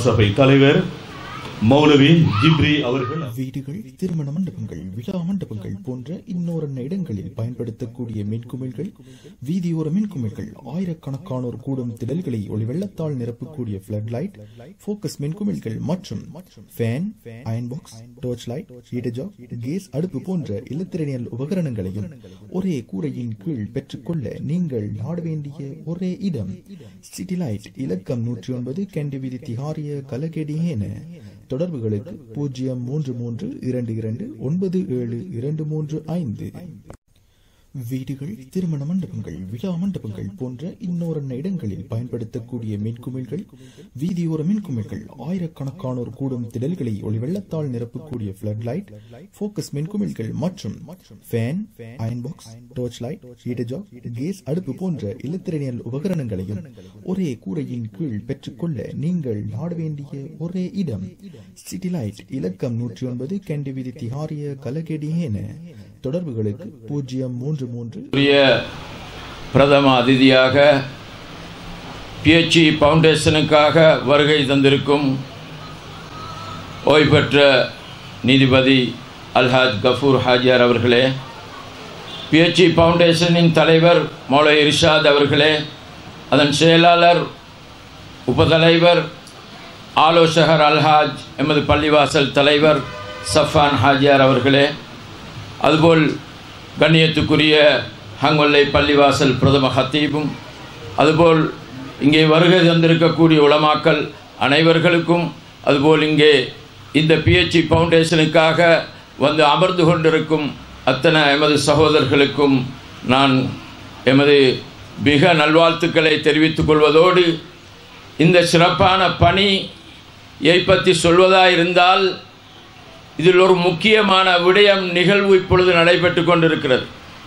மகாசபை தலைவர் மௌலவி ஜிப்ரி அவர்கள் வீடுகள் திருமண மண்டபங்கள் விழா மண்டபங்கள் போன்ற இன்னோரன்ன இடங்களில் பயன்படுத்தக்கூடிய மின்குமிழ்கள் வீதியோர மின்குமிழ்கள் ஆயிரக்கணக்கானோர் கூடும் திடல்களை ஒளி வெள்ளத்தால் நிரப்பக்கூடிய பிளட் லைட் போக்கஸ் மின்குமிழ்கள் மற்றும் fan iron box torch light ஹீட்டஜாக் கேஸ் அடுப்பு போன்ற இலத்திரனியல் உபகரணங்களையும் ஒரே கூரையின் கீழ் பெற்றுக்கொள்ள நீங்கள் நாட வேண்டிய ஒரே இடம் சிட்டி லைட் இலக்கம் நூற்றி ஒன்பது கேண்டி வீதி திகாரிய கலகெடியேன தொடர்புகளுக்கு பூஜ்ஜியம் மூன்று மூன்று இரண்டு இரண்டு ஒன்பது ஏழு இரண்டு மூன்று ஐந்து வீடுகள் திருமண மண்டபங்கள் விழா மண்டபங்கள் போன்ற இன்னோரன்ன இடங்களில் பயன்படுத்தக்கூடிய மின்குமிழ்கள் வீதியோர மின்குமிழ்கள் ஆயிரக்கணக்கானோர் கூடும் திடல்களை ஒளி வெள்ளத்தால் நிரப்பக்கூடிய பிளட் லைட் போக்கஸ் மின்குமிழ்கள் மற்றும் fan iron box torch light ஹீட்டஜாக் கேஸ் அடுப்பு போன்ற இலத்திரனியல் உபகரணங்களையும் ஒரே கூரையின் கீழ் பெற்றுக்கொள்ள நீங்கள் நாட வேண்டிய ஒரே இடம் சிட்டி லைட் இலக்கம் நூற்றி ஒன்பது கேண்டி வீதி திகாரிய கலகெடியேன தொடர்புகளுக்கு பூஜ்ஜியம் மூன்று மூன்று உரிய பிரதம அதிதியாக பிஎச்சி ஃபவுண்டேஷனுக்காக வருகை தந்திருக்கும் ஓய்வு பெற்ற நீதிபதி அல்ஹாஜ் கஃபூர் ஹாஜியார் அவர்களே பிஎச்சி ஃபவுண்டேஷனின் தலைவர் மௌலை இர்ஷாத் அவர்களே அதன் செயலாளர் உபதலைவர் ஆலோசகர் அல்ஹாஜ் எமது பள்ளிவாசல் தலைவர் சஃபான் ஹாஜியார் அவர்களே அதுபோல் கண்ணியத்துக்குரிய ஹங்கொல்லை பள்ளிவாசல் பிரதம ஹத்தீபும் அதுபோல் இங்கே வருகை தந்திருக்கக்கூடிய உலமாக்கள் அனைவர்களுக்கும் அதுபோல் இங்கே இந்த பிஹெச்சி ஃபவுண்டேஷனுக்காக வந்து அமர்ந்து கொண்டிருக்கும் அத்தனை எமது சகோதரர்களுக்கும் நான் எமது மிக நல்வாழ்த்துக்களை தெரிவித்துக் கொள்வதோடு இந்த சிறப்பான பணியை பற்றி சொல்வதாயிருந்தால் இதில் ஒரு முக்கியமான விடயம் நிகழ்வு இப்பொழுது நடைபெற்று கொண்டிருக்கிறது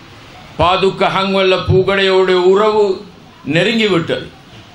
பாதுக்க ஹங்வல்ல பூகடையோட உறவு நெருங்கிவிட்டது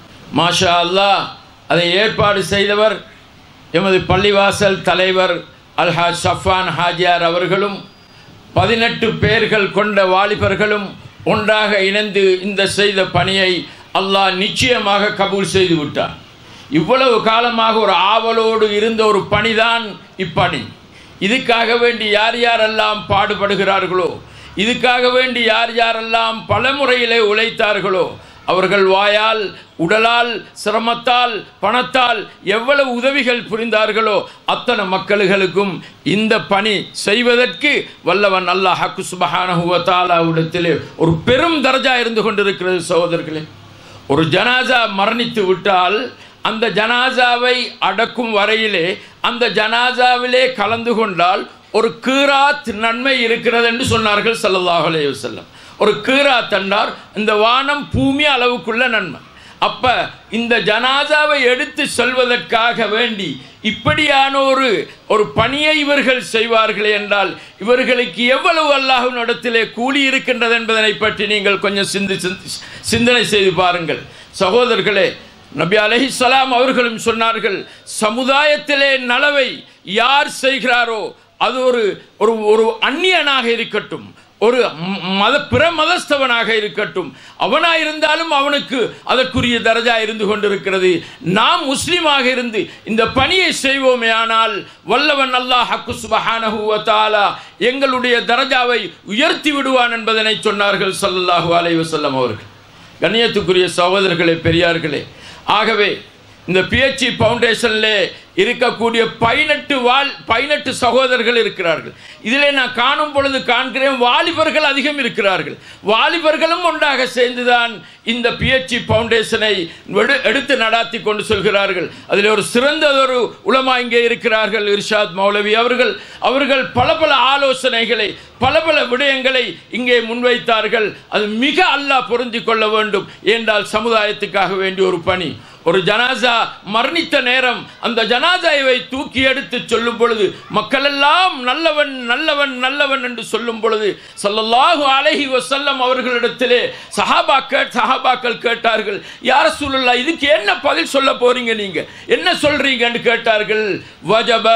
மாஷா அல்லாஹ் அதை ஏற்பாடு செய்தவர் எமது பள்ளிவாசல் தலைவர் அல்ஹாஜ் சஃபான் ஹாஜியார் அவர்களும் பதினெட்டு பேர்கள் கொண்ட வாலிபர்களும் ஒன்றாக இணைந்து இந்த செய்த பணியை அல்லாஹ் நிச்சயமாக கபூல் செய்து விட்டார் இவ்வளவு காலமாக ஒரு ஆவலோடு இருந்த ஒரு பணிதான் இப்பணி இதுக்காக வேண்டி யார் யாரெல்லாம் பாடுபடுகிறார்களோ இதுக்காக வேண்டி யார் யாரெல்லாம் பல முறையிலே உழைத்தார்களோ அவர்கள் வாயால் உடலால் சிரமத்தால் பணத்தால் எவ்வளவு உதவிகள் புரிந்தார்களோ அத்தனை மக்களுக்கும் இந்த பணி செய்வதற்கு வல்லவன் அல்லாஹ் ஹக்கு சுபஹானஹுவத்தாலாவிடத்திலே ஒரு பெரும் தரஜா இருந்து கொண்டிருக்கிறது சகோதரர்களே ஒரு ஜனாசா மரணித்து விட்டால் அந்த ஜனாசாவை அடக்கும் வரையிலே அந்த ஜனாசாவிலே கலந்து கொண்டால் ஒரு கீராத் நன்மை இருக்கிறது என்று சொன்னார்கள் சல்லல்லாஹு அலைஹி வஸல்லம் ஒரு கீராத் என்றார் இந்த வானம் பூமி அளவுக்குள்ள நன்மை அப்ப இந்த ஜனாசாவை எடுத்து செல்வதற்காக வேண்டி இப்படியான ஒரு ஒரு பணியை இவர்கள் செய்வார்கள் என்றால் இவர்களுக்கு எவ்வளவு அல்லாஹின் இடத்திலே கூலி இருக்கின்றது என்பதனை பற்றி நீங்கள் கொஞ்சம் சிந்தி சிந்தனை செய்து பாருங்கள் சகோதரர்களே நபி அலஹிசலாம் அவர்களும் சொன்னார்கள் சமுதாயத்திலே நலவை யார் செய்கிறாரோ அது ஒரு ஒரு ஒரு அந்நியனாக இருக்கட்டும் ஒரு மத பிற மதஸ்தவனாக இருக்கட்டும் அவனாயிருந்தாலும் அவனுக்கு அதற்குரிய தரஜா இருந்து கொண்டிருக்கிறது நாம் முஸ்லீமாக இருந்து இந்த பணியை செய்வோமே ஆனால் வல்லவன் அல்லாஹ் ஹக்கு சுபஹானஹுவத்தாலா எங்களுடைய தரஜாவை உயர்த்தி விடுவான் என்பதனை சொன்னார்கள் சல்லல்லாஹு அலை வசல்லம் அவர்கள் கண்ணியத்துக்குரிய சகோதரர்களே பெரியார்களே ஆகவே இந்த பிஹெச்சி ஃபவுண்டேஷனில் இருக்கக்கூடிய பதினெட்டு வால் பதினெட்டு சகோதரர்கள் இருக்கிறார்கள் இதில் நான் காணும் பொழுது காண்கிறேன் வாலிபர்கள் அதிகம் இருக்கிறார்கள் வாலிபர்களும் ஒன்றாக சேர்ந்துதான் இந்த பிஹெச்சி ஃபவுண்டேஷனை எடுத்து நடாத்தி கொண்டு செல்கிறார்கள் அதில் ஒரு சிறந்ததொரு உலமா இங்கே இருக்கிறார்கள் இர்ஷாத் மௌலவி அவர்கள் அவர்கள் பல பல ஆலோசனைகளை பல பல விடயங்களை இங்கே முன்வைத்தார்கள் அது மிக அல்லாஹ் பொருந்தி கொள்ள வேண்டும் என்றால் சமுதாயத்துக்காக வேண்டிய ஒரு பணி ஒரு ஜனாசா மரணித்த நேரம் அந்த ஜனாசாவை தூக்கி எடுத்து சொல்லும் பொழுது மக்கள் எல்லாம் நல்லவன் நல்லவன் நல்லவன் என்று சொல்லும் பொழுது சல்லல்லாஹு அலஹி வசல்லம் அவர்களிடத்திலே சஹாபா கேட் சஹாபாக்கள் கேட்டார்கள் யார சூழல்லா இதுக்கு என்ன பதில் சொல்ல போறீங்க நீங்க என்ன சொல்றீங்கன்னு கேட்டார்கள் வஜபத்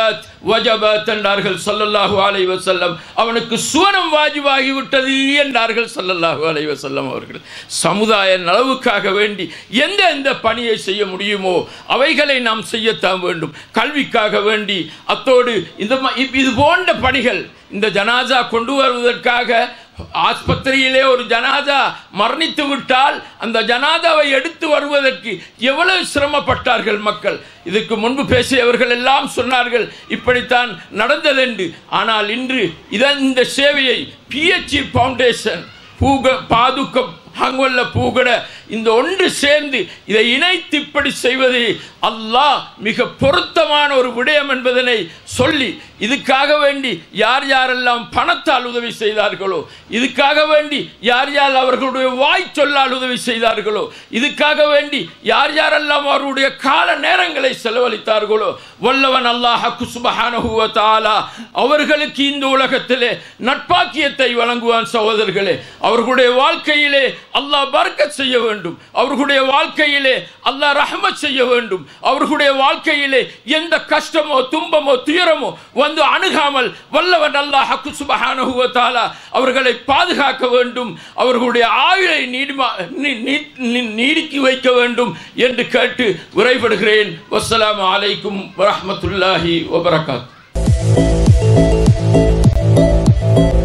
வஜபத் என்றார்கள் ஸல்லல்லாஹு அலைஹி வஸல்லம் அவனுக்கு சுவனம் வாஜிபாகி விட்டது என்றார்கள் ஸல்லல்லாஹு அலைஹி வஸல்லம் அவர்கள் சமுதாய நலவுக்காக வேண்டி எந்த எந்த பணியை செய்ய முடியுமோ அவைகளை நாம் செய்யத்தான் வேண்டும் கல்விக்காக வேண்டி அத்தோடு இந்த ம- இப்- இது போன்ற பணிகள் இந்த ஜனாசா கொண்டு வருவதற்காக ஆஸ்பத்திரியிலே ஒரு ஜனாதா மரணித்து விட்டால் அந்த ஜனாதாவை எடுத்து வருவதற்கு எவ்வளவு சிரமப்பட்டார்கள் மக்கள் இதுக்கு முன்பு பேசியவர்கள் எல்லாம் சொன்னார்கள் இப்படித்தான் நடந்ததென்று ஆனால் இன்று இதன் இந்த சேவையை பிஹெச்சி ஃபவுண்டேஷன் பூக பாதுக்க ஹங்கொல்ல பூகட இந்த ஒன்று சேர்ந்து இதை இணைத்து இப்படி செய்வது அல்லாஹ் மிக பொருத்தமான ஒரு விடயம் என்பதனை சொல்லி இதுக்காக வேண்டி யார் யாரெல்லாம் பணத்தால் உதவி செய்தார்களோ இதுக்காக வேண்டி யார் யார் அவர்களுடைய வாய் சொல்லால் உதவி செய்தார்களோ இதுக்காக வேண்டி யார் யாரெல்லாம் அவருடைய கால நேரங்களை செலவழித்தார்களோ வல்லவன் அல்லாஹ் சுபஹானஹு வ தஆலா அவர்களுக்கு இந்த உலகத்திலே நட்பாக்கியத்தை வழங்குவான் சகோதரர்களே அவர்களுடைய வாழ்க்கையிலே அல்லாஹ் பர்க்கத் செய்ய வேண்டும் அவர்களுடைய வாழ்க்கையிலே அல்லாஹ் ரஹ்மத் செய்ய வேண்டும் அவர்களுடைய வாழ்க்கையிலே எந்த கஷ்டமோ துன்பமோ துயரமோ வந்து அணுகாமல் வல்லவன் அல்லாஹ் ஹக்கு சுபஹானஹு வ தஆலா அவர்களை பாதுகாக்க வேண்டும் அவர்களுடைய ஆயுளை நீடிமா நீ- நீ- நீ- நீடிக்கி வைக்க வேண்டும் என்று கேட்டு விரைபடுகிறேன் வஸ்ஸலாமு அலைக்கும் வரஹ்மத்துல்லாஹி வபரகாத்